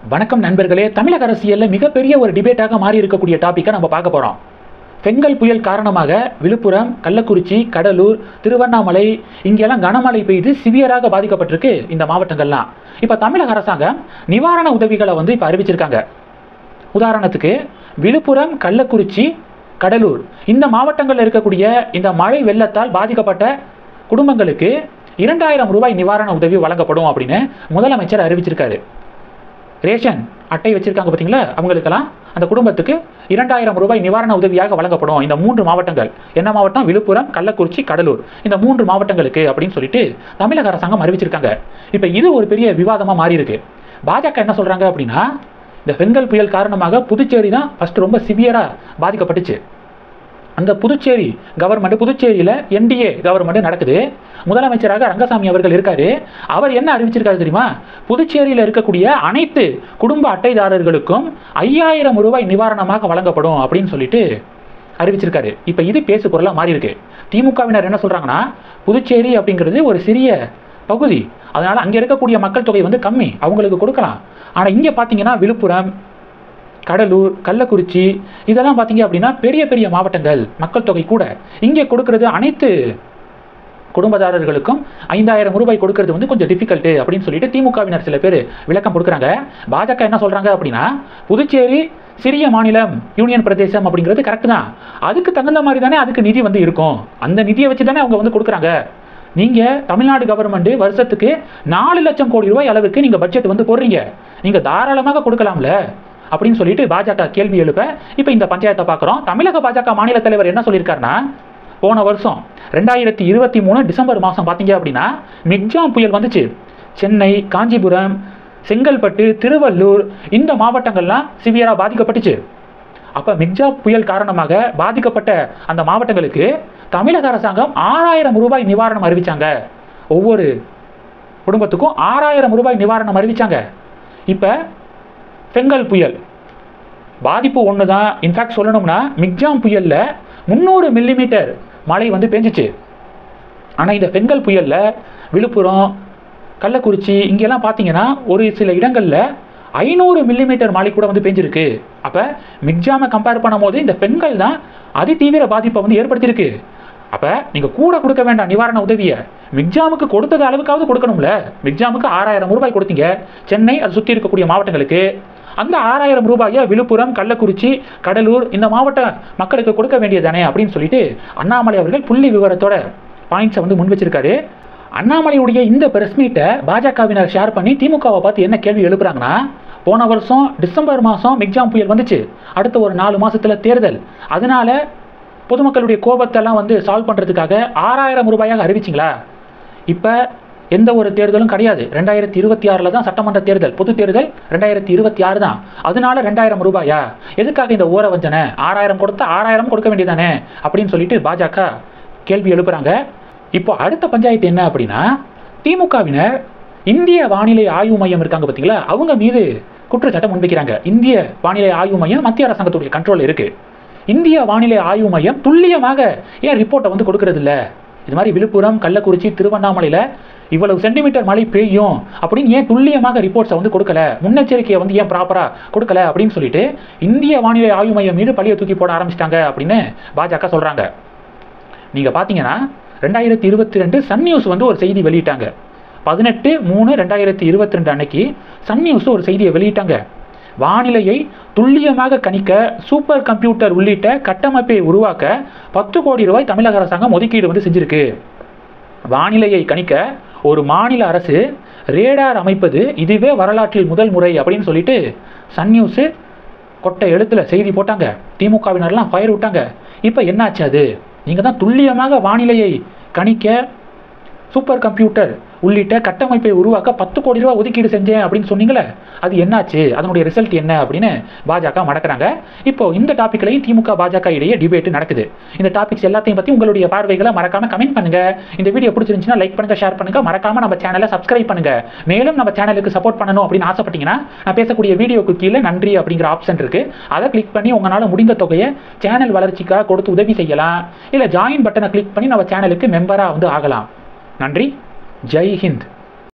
வணக்கம் நண்பர்களே தமிழக அரசியல்ல மிகப்பெரிய ஒரு டிபேட்டாக மாறி இருக்கக்கூடிய டாப்பிக்கை நம்ம பார்க்க போறோம் பெண்கள் புயல் காரணமாக விழுப்புரம் கள்ளக்குறிச்சி கடலூர் திருவண்ணாமலை இங்கெல்லாம் கனமழை பெய்து சிவியராக பாதிக்கப்பட்டிருக்கு இந்த மாவட்டங்கள்லாம் இப்போ தமிழக அரசாங்கம் நிவாரண உதவிகளை வந்து இப்போ அறிவிச்சிருக்காங்க உதாரணத்துக்கு விழுப்புரம் கள்ளக்குறிச்சி கடலூர் இந்த மாவட்டங்களில் இருக்கக்கூடிய இந்த மழை வெள்ளத்தால் பாதிக்கப்பட்ட குடும்பங்களுக்கு இரண்டாயிரம் ரூபாய் நிவாரண உதவி வழங்கப்படும் அப்படின்னு முதலமைச்சர் அறிவிச்சிருக்காரு ரேஷன் அட்டை வச்சிருக்காங்க பார்த்தீங்களா அவங்களுக்கெல்லாம் அந்த குடும்பத்துக்கு இரண்டாயிரம் ரூபாய் நிவாரண உதவியாக வழங்கப்படும் இந்த மூன்று மாவட்டங்கள் என்ன மாவட்டம் விழுப்புரம் கள்ளக்குறிச்சி கடலூர் இந்த மூன்று மாவட்டங்களுக்கு அப்படின்னு சொல்லிட்டு தமிழக அரசாங்கம் அறிவிச்சிருக்காங்க இப்போ இது ஒரு பெரிய விவாதமாக மாறி இருக்கு பாஜக என்ன சொல்றாங்க அப்படின்னா இந்த பெண்கள் புயல் காரணமாக புதுச்சேரி தான் ஃபர்ஸ்ட் ரொம்ப சிவியராக பாதிக்கப்பட்டுச்சு அந்த புதுச்சேரி கவர்மெண்ட் புதுச்சேரியில் என்டிஏ கவர்மெண்ட் நடக்குது முதலமைச்சராக ரங்கசாமி அவர்கள் இருக்காரு அவர் என்ன அறிவிச்சிருக்காரு தெரியுமா புதுச்சேரியில் இருக்கக்கூடிய அனைத்து குடும்ப அட்டைதாரர்களுக்கும் ஐயாயிரம் ரூபாய் நிவாரணமாக வழங்கப்படும் அப்படின்னு சொல்லிட்டு அறிவிச்சிருக்காரு இப்போ இது பேசு பொருளாக மாறி இருக்கு திமுகவினர் என்ன சொல்றாங்கன்னா புதுச்சேரி அப்படிங்கிறது ஒரு சிறிய பகுதி அதனால அங்கே இருக்கக்கூடிய மக்கள் தொகை வந்து கம்மி அவங்களுக்கு கொடுக்கலாம் ஆனால் இங்கே பார்த்தீங்கன்னா விழுப்புரம் கடலூர் கள்ளக்குறிச்சி இதெல்லாம் பார்த்தீங்க அப்படின்னா பெரிய பெரிய மாவட்டங்கள் மக்கள் தொகை கூட இங்கே கொடுக்கறது அனைத்து குடும்பதாரர்களுக்கும் ஐந்தாயிரம் ரூபாய் கொடுக்கறது வந்து கொஞ்சம் டிஃபிகல்ட்டு அப்படின்னு சொல்லிட்டு திமுகவினர் சில பேர் விளக்கம் கொடுக்குறாங்க பாஜக என்ன சொல்றாங்க அப்படின்னா புதுச்சேரி சிறிய மாநிலம் யூனியன் பிரதேசம் அப்படிங்கிறது கரெக்ட் தான் அதுக்கு தகுந்த மாதிரி தானே அதுக்கு நிதி வந்து இருக்கும் அந்த நிதியை வச்சு தானே அவங்க வந்து கொடுக்குறாங்க நீங்க தமிழ்நாடு கவர்மெண்ட் வருஷத்துக்கு நாலு லட்சம் கோடி ரூபாய் அளவுக்கு நீங்க பட்ஜெட் வந்து போடுறீங்க நீங்க தாராளமாக கொடுக்கலாம்ல அப்படின்னு சொல்லிட்டு பாஜக கேள்வி எழுப்ப இப்போ இந்த பஞ்சாயத்தை பார்க்குறோம் தமிழக பாஜக மாநில தலைவர் என்ன சொல்லியிருக்காருன்னா போன வருஷம் ரெண்டாயிரத்தி இருபத்தி மூணு டிசம்பர் மாதம் பார்த்தீங்க அப்படின்னா மிக்ஜாம் புயல் வந்துச்சு சென்னை காஞ்சிபுரம் செங்கல்பட்டு திருவள்ளூர் இந்த மாவட்டங்கள்லாம் சிவியராக பாதிக்கப்பட்டுச்சு அப்போ மிக்ஜா புயல் காரணமாக பாதிக்கப்பட்ட அந்த மாவட்டங்களுக்கு தமிழக அரசாங்கம் ஆறாயிரம் ரூபாய் நிவாரணம் அறிவிச்சாங்க ஒவ்வொரு குடும்பத்துக்கும் ஆறாயிரம் ரூபாய் நிவாரணம் அறிவிச்சாங்க இப்போ பெங்கல் புயல் பாதிப்பு ஒன்று தான் இன்ஃபேக்ட் சொல்லணும்னா மிக்ஜாம் புயலில் முந்நூறு மில்லிமீட்டர் மழை வந்து பெஞ்சிச்சு ஆனால் இந்த பெங்கல் புயலில் விழுப்புரம் கள்ளக்குறிச்சி இங்கெல்லாம் பார்த்தீங்கன்னா ஒரு சில இடங்களில் ஐநூறு மில்லிமீட்டர் மழை கூட வந்து பெஞ்சிருக்கு அப்போ மிக்ஜாமை கம்பேர் பண்ணும்போது இந்த பெண்கள் தான் அதிதீவிர பாதிப்பை வந்து ஏற்படுத்தியிருக்கு அப்போ நீங்கள் கூட கொடுக்க வேண்டாம் நிவாரண உதவியை மிக்ஜாமுக்கு கொடுத்தது அளவுக்காவது கொடுக்கணும்ல மிக்ஜாமுக்கு ஆறாயிரம் ரூபாய் கொடுத்தீங்க சென்னை அது சுற்றி இருக்கக்கூடிய மாவட்டங்களுக்கு அந்த ஆறாயிரம் ரூபாயை விழுப்புரம் கள்ளக்குறிச்சி கடலூர் இந்த மாவட்ட மக்களுக்கு கொடுக்க வேண்டியதானே அப்படின்னு சொல்லிட்டு அண்ணாமலை அவர்கள் புள்ளி விவரத்தோட பாயிண்ட்ஸை வந்து முன் வச்சிருக்காரு அண்ணாமலையுடைய இந்த பிரஸ் மீட்டை பாஜகவினர் ஷேர் பண்ணி திமுகவை பார்த்து என்ன கேள்வி எழுப்புறாங்கன்னா போன வருஷம் டிசம்பர் மாதம் மிக்ஜாம் புயல் வந்துச்சு அடுத்த ஒரு நாலு மாசத்துல தேர்தல் அதனால பொதுமக்களுடைய கோபத்தெல்லாம் வந்து சால்வ் பண்ணுறதுக்காக ஆறாயிரம் ரூபாயாக அறிவிச்சிங்களா இப்போ எந்த ஒரு தேர்தலும் கிடையாது ரெண்டாயிரத்தி இருபத்தி ஆறில் தான் சட்டமன்ற தேர்தல் பொது தேர்தல் ரெண்டாயிரத்தி இருபத்தி ஆறு தான் அதனால ரெண்டாயிரம் ரூபாயா எதுக்காக இந்த ஓர வஞ்சனை ஆறாயிரம் கொடுத்தா ஆறாயிரம் கொடுக்க வேண்டியதானே அப்படின்னு சொல்லிட்டு பாஜக கேள்வி எழுப்புறாங்க இப்போ அடுத்த பஞ்சாயத்து என்ன அப்படின்னா திமுகவினர் இந்திய வானிலை ஆய்வு மையம் இருக்காங்க பார்த்தீங்களா அவங்க மீது குற்றச்சாட்டை முன்வைக்கிறாங்க இந்திய வானிலை ஆய்வு மையம் மத்திய அரசாங்கத்துடைய கண்ட்ரோல் இருக்கு இந்திய வானிலை ஆய்வு மையம் துல்லியமாக ஏன் ரிப்போர்ட்டை வந்து கொடுக்கறது இல்ல இது மாதிரி விழுப்புரம் கள்ளக்குறிச்சி திருவண்ணாமலையில் இவ்வளவு சென்டிமீட்டர் மழை பெய்யும் அப்படின்னு ஏன் துல்லியமாக ரிப்போர்ட்ஸை வந்து கொடுக்கல முன்னெச்சரிக்கையை வந்து ஏன் ப்ராப்பராக கொடுக்கல அப்படின்னு சொல்லிட்டு இந்திய வானிலை ஆய்வு மையம் மீது பழியை தூக்கி போட ஆரம்பிச்சிட்டாங்க அப்படின்னு பாஜக சொல்கிறாங்க நீங்கள் பார்த்தீங்கன்னா ரெண்டாயிரத்தி இருபத்தி ரெண்டு சன் நியூஸ் வந்து ஒரு செய்தி வெளியிட்டாங்க பதினெட்டு மூணு ரெண்டாயிரத்தி இருபத்தி ரெண்டு அன்னைக்கு சன் நியூஸ் ஒரு செய்தியை வெளியிட்டாங்க வானிலையை துல்லியமாக கணிக்க சூப்பர் கம்ப்யூட்டர் உள்ளிட்ட கட்டமைப்பை உருவாக்க பத்து கோடி ரூபாய் தமிழக அரசாங்கம் ஒதுக்கீடு வந்து செஞ்சிருக்கு வானிலையை கணிக்க ஒரு மாநில அரசு ரேடார் அமைப்பது இதுவே வரலாற்றில் முதல் முறை அப்படின்னு சொல்லிட்டு சன் நியூஸு கொட்டை எழுத்துல செய்தி போட்டாங்க திமுகவினர்லாம் ஃபயர் விட்டாங்க இப்போ என்னாச்சு அது நீங்கள் தான் துல்லியமாக வானிலையை கணிக்க சூப்பர் கம்ப்யூட்டர் உள்ளிட்ட கட்டமைப்பை உருவாக்க பத்து கோடி ரூபாய் ஒதுக்கீடு செஞ்சேன் அப்படின்னு சொன்னீங்களே அது என்னாச்சு அதனுடைய ரிசல்ட் என்ன அப்படின்னு பாஜக மடக்கிறாங்க இப்போ இந்த டாப்பிக்லையும் திமுக பாஜக இடையே டிபேட் நடக்குது இந்த டாபிக்ஸ் எல்லாத்தையும் பற்றி உங்களுடைய பார்வைகளை மறக்காம கமெண்ட் பண்ணுங்க இந்த வீடியோ பிடிச்சிருந்துச்சுன்னா லைக் பண்ணுங்க ஷேர் பண்ணுங்க மறக்காம நம்ம சேனலை சப்ஸ்கிரைப் பண்ணுங்க மேலும் நம்ம சேனலுக்கு சப்போர்ட் பண்ணணும் அப்படின்னு ஆசைப்பட்டீங்கன்னா நான் பேசக்கூடிய வீடியோக்கு கீழே நன்றி அப்படிங்கிற ஆப்ஷன் இருக்கு அதை கிளிக் பண்ணி உங்களால் முடிந்த தொகையை சேனல் வளர்ச்சிக்காக கொடுத்து உதவி செய்யலாம் இல்லை ஜாயின் பட்டனை கிளிக் பண்ணி நம்ம சேனலுக்கு மெம்பராக வந்து ஆகலாம் நன்றி ஜெய் ஹிந்த்